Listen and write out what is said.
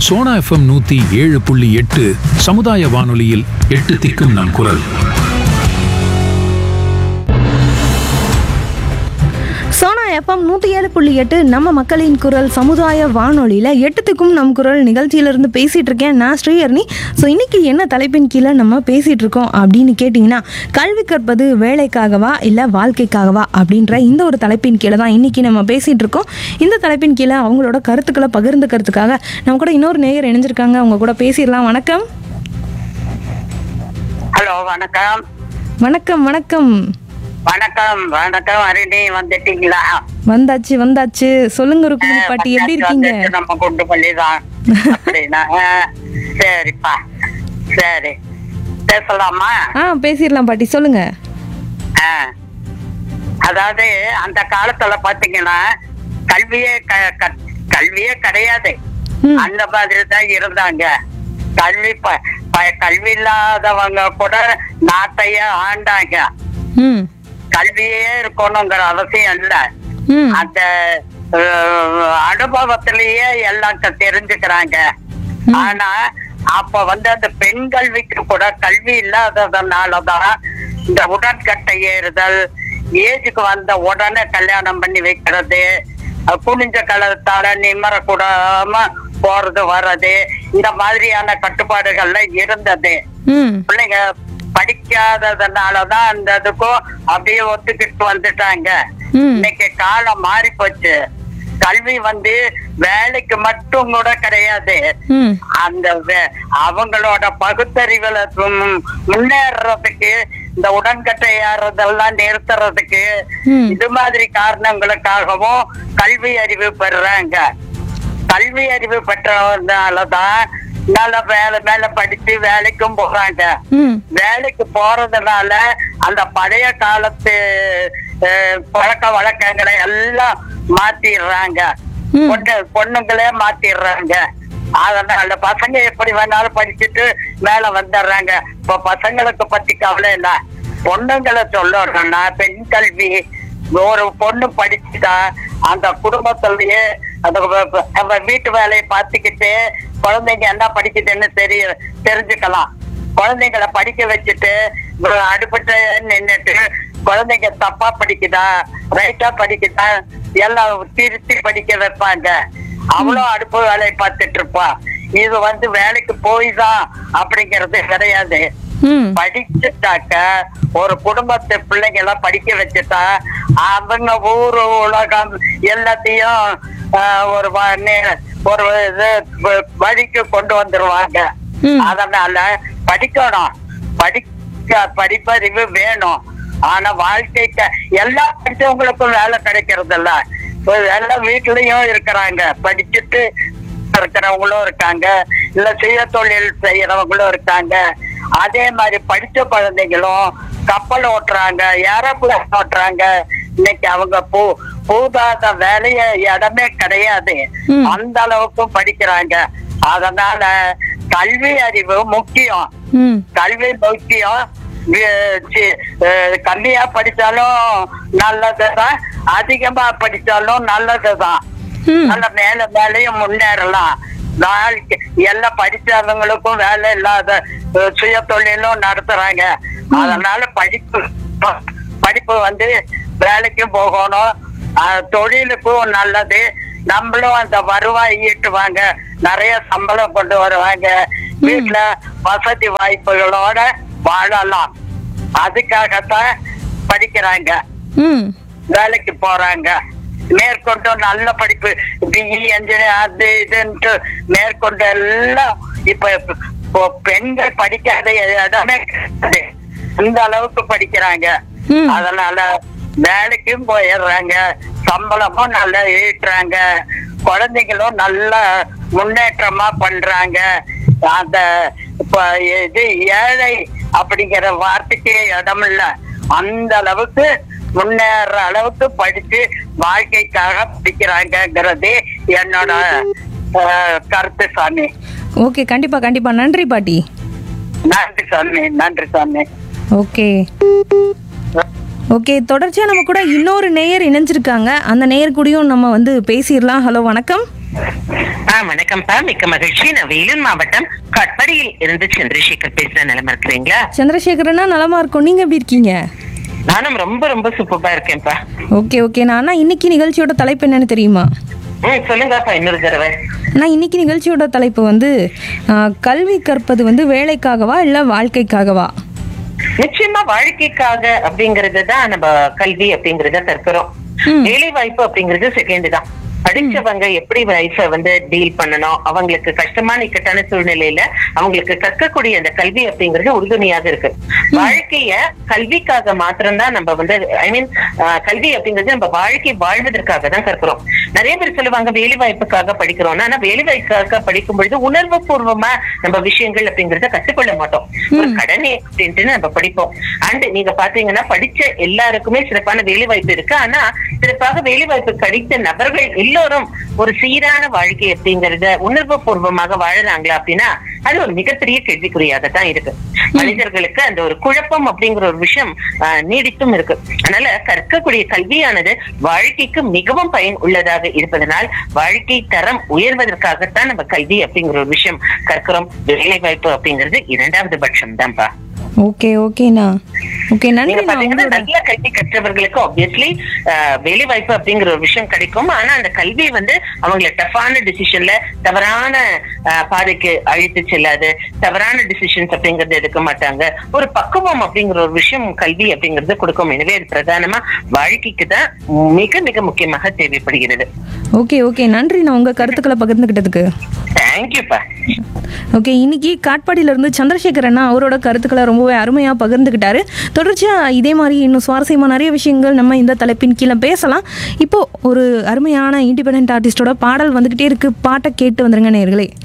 Sona FM நூத்தி ஏழு புள்ளி எட்டு சமுதாய வானொலியில் எட்டு திக்கும் நம் குரல் சோனா எஃப்எம் நூற்றி ஏழு புள்ளி எட்டு நம்ம மக்களின் குரல் சமுதாய வானொலியில் எட்டுத்துக்கும் நம் குரல் நிகழ்ச்சியிலிருந்து பேசிகிட்டு இருக்கேன் நான் ஸ்ரீஹர்னி ஸோ இன்னைக்கு என்ன தலைப்பின் கீழே நம்ம பேசிகிட்டு இருக்கோம் அப்படின்னு கேட்டிங்கன்னா கல்வி கற்பது வேலைக்காகவா இல்லை வாழ்க்கைக்காகவா அப்படின்ற இந்த ஒரு தலைப்பின் கீழே தான் இன்னைக்கு நம்ம பேசிகிட்டு இருக்கோம் இந்த தலைப்பின் கீழே அவங்களோட கருத்துக்களை பகிர்ந்துக்கிறதுக்காக நம்ம கூட இன்னொரு நேயர் இணைஞ்சிருக்காங்க அவங்க கூட பேசிடலாம் வணக்கம் ஹலோ வணக்கம் வணக்கம் வணக்கம் வணக்கம் வணக்கம் அருணி வந்துட்டீங்களா வந்தாச்சு வந்தாச்சு சொல்லுங்க ருக்குமணி பாட்டி எப்படி இருக்கீங்க வந்துட்டு நம்ம குண்டு பள்ளிதான் அப்படின்னா ஆ, சரிப்பா சரி பேசலாமா ஆ பேசிடலாம் பாட்டி சொல்லுங்க ஆ. அதாவது அந்த காலத்துல பாத்தீங்கன்னா கல்வியே க- க- கல்வியே கிடையாது ம். அந்த மாதிரி தான் இருந்தாங்க கல்வி ப- ப- கல்வி இல்லாதவங்க கூட நாட்டையே ஆண்டாங்க ம் கல்வியே இருக்கணுங்கிற அவசியம் இல்ல ம் அந்த அஹ், அனுபவத்திலேயே எல்லாம் க- தெரிஞ்சுக்கிறாங்க ஆனா அப்ப வந்து அந்த பெண் கல்விக்கு கூட கல்வி இல்லாததுனாலதான் இந்த உடன்கட்டை ஏறுதல் ஏஜுக்கு வந்த உடனே கல்யாணம் பண்ணி வைக்கிறது அஹ், குனிஞ்ச கலத்தால நிம்மறக்கூடாம போறது வர்றது இந்த மாதிரியான கட்டுப்பாடுகள்லாம் இருந்தது ம் பிள்ளைங்க படிக்காததுனாலதான் அந்த இதுக்கும் அப்படியே ஒத்துக்கிட்டு வந்துட்டாங்க ம் இன்னைக்கு காலம் மாறி போச்சு கல்வி வந்து வேலைக்கு மட்டும் கூட கிடையாது ம் அந்த வே- அவங்களோட பகுத்தறிவுல ம், முன்னேறதுக்கு இந்த உடன்கட்டை ஏறதெல்லாம் நிறுத்துறதுக்கு ம். இது மாதிரி காரணங்களுக்காகவும் கல்வி அறிவு பெறுறாங்க கல்வி அறிவு பெற்றதுனாலதான் நல்ல வேலை மேல படிச்சு வேலைக்கும் போறாங்க ம் வேலைக்கு போறதுனால அந்த பழைய காலத்து அஹ், பழக்க வழக்கங்களை எல்லாம் மாத்திடுறாங்க ம். பொண்ணு பொண்ணுங்களே மாத்திடுறாங்க அதனால பசங்க எப்படி வேணாலும் படிச்சுட்டு மேல வந்துடுறாங்க இப்ப பசங்களுக்கு பத்தி கவலை இல்ல பொண்ணுங்களை சொல்லணும்னா பெண் கல்வி ஒரு பொண்ணு படிச்சுட்டா அந்த குடும்பத்திலேயே அந்த வ- வ- அவ வீட்டு வேலையை பார்த்துக்கிட்டு குழந்தைங்க என்ன படிக்குதுன்னு தெரிய தெரிஞ்சுக்கலாம் குழந்தைங்களை படிக்க வச்சுட்டு வ- அடுப்பிட்ட நின்னுட்டு குழந்தைங்க தப்பா படிக்குதா ரைட்டா படிக்குதா எல்லாம் திருத்தி படிக்க வைப்பாங்க அவளும் அடுப்பு வேலையை பார்த்துட்டு இருப்பா இது வந்து வேலைக்கு போய் தான் அப்படிங்கறது கிடையாது ம் படிச்சுட்டாக்க ஒரு குடும்பத்து பிள்ளைங்க எல்லாம் படிக்க வச்சுட்டா அவங்க ஊரு உலகம் எல்லாத்தையும் ஆஹ், ஒரு வ- நே- ஒரு இது வ- வழிக்கு கொண்டு வந்துருவாங்க ம். அதனால படிக்கணும் படிக்க படிப்பறிவு வேணும் ஆனா வாழ்க்கைக்கு எல்லா படிச்சவங்களுக்கும் வேலை கிடைக்கிறது இல்ல இப்ப எல்லாம் வீட்லயும் இருக்கிறாங்க படிச்சுட்டு இருக்கிறவங்களும் இருக்காங்க இல்ல சுய தொழில் செய்யறவங்களும் இருக்காங்க அதே மாதிரி படிச்ச குழந்தைங்களும் கப்பல் ஓட்டுறாங்க ஏரோப்ளேன் ஓட்டுறாங்க இன்னைக்கு அவங்க பூ பூதாத வேலைய இடமே கிடையாது ம். அந்த அளவுக்கும் படிக்கிறாங்க அதனால கல்வி அறிவு முக்கியம் ம் கல்வி முக்கியம் வி- சி- அஹ் கம்மியா படிச்சாலும் நல்லதுதான் அதிகமா படிச்சாலும் நல்லதுதான் ம் நல்ல மேல மேலையும் முன்னேறலாம் வாழ்க்கை எல்லாம் படிச்சவங்களுக்கும் வேலை இல்லாத அஹ், சுய தொழிலும் நடத்துறாங்க அதனால படிப்பு படிப்பு வந்து வேலைக்கும் போகணும் அஹ், தொழிலுக்கும் நல்லது நம்மளும் அந்த வருவாய் ஈட்டுவாங்க நிறைய சம்பளம் கொண்டு வருவாங்க வீட்டுல வசதி வாய்ப்புகளோட வாழலாம் அதுக்காகத்தான் படிக்கிறாங்க ம் வேலைக்கு போறாங்க மேற்கொண்டு நல்ல படிப்பு பிஇ என்ஜினியர் அது இதுன்ட்டு மேற்கொண்டு எல்லாம் இப்ப இப்போ பெண்கள் படிக்காத இடமே கிடையாது. இந்த அளவுக்கு படிக்கிறாங்க ம். அதனால வேலைக்கும் போயிடுறாங்க சம்பளமும் நல்லா ஈட்டுறாங்க குழந்தைங்களும் நல்ல முன்னேற்றமா பண்றாங்க அந்த இப்ப இது ஏழை அப்படிங்கிற வார்த்தைக்கே இடம் இல்ல அந்த அளவுக்கு முன்னேற அளவுக்கு படிச்சு வாழ்க்கைக்காக படிக்கிறாங்கங்கிறது என்னோட அஹ், கருத்து சாமி ஓகே கண்டிப்பா கண்டிப்பா நன்றி பாட்டி நன்றி சாமி நன்றி சாமி ஓகே ஓகே தொடர்ச்சியாக நம்ம கூட இன்னொரு நேயர் இணைஞ்சிருக்காங்க அந்த நேயர் கூடயும் நம்ம வந்து பேசிடலாம் ஹலோ வணக்கம் ஆ வணக்கம்ப்பா மிக்க மகிழ்ச்சி நான் வேலூர் மாவட்டம் கட்படியில் இருந்து சந்திரசேகர் பேசுறேன் நிலமா இருக்கிறீங்களா சந்திரசேகரனா நலமா இருக்கும் நீங்க எப்படி இருக்கீங்க நானும் ரொம்ப ரொம்ப சூப்பரா இருக்கேன்ப்பா ஓகே ஓகே நான் அண்ணா இன்னைக்கு நிகழ்ச்சியோட தலைப்பு என்னன்னு தெரியுமா ம் சொல்லுங்கப்பா இன்னொரு தடவை நான் இன்னைக்கு நிகழ்ச்சியோட தலைப்பு வந்து ஆ, கல்வி கற்பது வந்து வேலைக்காகவா இல்லை வாழ்க்கைக்காகவா நிச்சயமா வாழ்க்கைக்காக அப்படிங்கறது தான் நம்ம கல்வி அப்படிங்கறத கற்கிறோம் வேலை வாய்ப்பு அப்படிங்கிறது செகண்ட் தான் படிச்சவங்க எப்படி லைஃப வந்து டீல் பண்ணணும் அவங்களுக்கு கஷ்டமான இக்கட்டான சூழ்நிலையில அவங்களுக்கு கற்கக்கூடிய அந்த கல்வி அப்படிங்கிறது உறுதுணையாக இருக்கு வாழ்க்கைய கல்விக்காக மாத்திரம்தான் நம்ம வந்து ஐ மீன் கல்வி அப்படிங்கிறது நம்ம வாழ்க்கை வாழ்வதற்காக தான் கற்கிறோம் நிறைய பேர் சொல்லுவாங்க வேலை வாய்ப்புக்காக படிக்கிறோம் ஆனா வேலை வாய்ப்புக்காக படிக்கும் பொழுது உணர்வு பூர்வமா நம்ம விஷயங்கள் அப்படிங்கறத கத்துக்கொள்ள மாட்டோம் ஒரு கடனே அப்படின்ட்டு நம்ம படிப்போம் அண்ட் நீங்க பாத்தீங்கன்னா படிச்ச எல்லாருக்குமே சிறப்பான வேலை வாய்ப்பு இருக்கு ஆனா சிறப்பாக வேலை வாய்ப்பு கிடைத்த நபர்கள் எல்லோரும் ஒரு சீரான வாழ்க்கை அப்படிங்கறத உணர்வு பூர்வமாக வாழறாங்களா அப்படின்னா அது ஒரு மிகப்பெரிய கேள்விக்குறியாக தான் இருக்கு மனிதர்களுக்கு அந்த ஒரு குழப்பம் அப்படிங்கிற ஒரு விஷயம் ஆஹ், நீடித்தும் இருக்கு அதனால கற்கக்கூடிய கல்வியானது வாழ்க்கைக்கு மிகவும் பயன் உள்ளதாக இருப்பதனால் வாழ்க்கை தரம் உயர்வதற்காகத்தான் நம்ம கல்வி அப்படிங்கிற ஒரு விஷயம் கற்கிறோம் வேலை வாய்ப்பு அப்படிங்கிறது இரண்டாவது பட்சம் தான்ப்பா ஓகே ஓகேண்ணா ஓகே நன்றி நீங்க நான் பாத்தீங்கன்னா உங்களோட நல்ல கல்வி கற்றவர்களுக்கு ஆப்வியஸ்லி வேலை வாய்ப்பு அப்படிங்கிற ஒரு விஷயம் கிடைக்கும் ஆனா அந்த கல்வி வந்து அவங்களை டஃபான டிசிஷன்ல தவறான ஆஹ், பாதைக்கு அழைத்து செல்லாது தவறான டிசிஷன்ஸ் அப்படிங்கறது எடுக்க மாட்டாங்க ஒரு பக்குவம் அப்படிங்கிற ஒரு விஷயம் கல்வி அப்படிங்கறது கொடுக்கும் எனவே அது பிரதானமா வாழ்க்கைக்கு தான் மிக மிக முக்கியமாக தேவைப்படுகிறது ஓகே ஓகே நன்றி நான் உங்க கருத்துக்களை பகிர்ந்துக்கிட்டதுக்கு தேங்க்யூப்பா ஓகே இன்னைக்கு காட்பாடியில இருந்து சந்திரசேகர் அண்ணா அவரோட கருத்துக்களை ரொம்பவே அருமையா பகிர்ந்துக்கிட்டாரு தொடர்ச்சியா இதே மாதிரி இன்னும் சுவாரஸ்யமா நிறைய விஷயங்கள் நம்ம இந்த தலைப்பின் கீழே பேசலாம் இப்போ ஒரு அருமையான இண்டிபெண்ட் ஆர்டிஸ்டோட பாடல் வந்துகிட்டே இருக்கு பாட்டை கேட்டு வந்துருங்க நேர்களே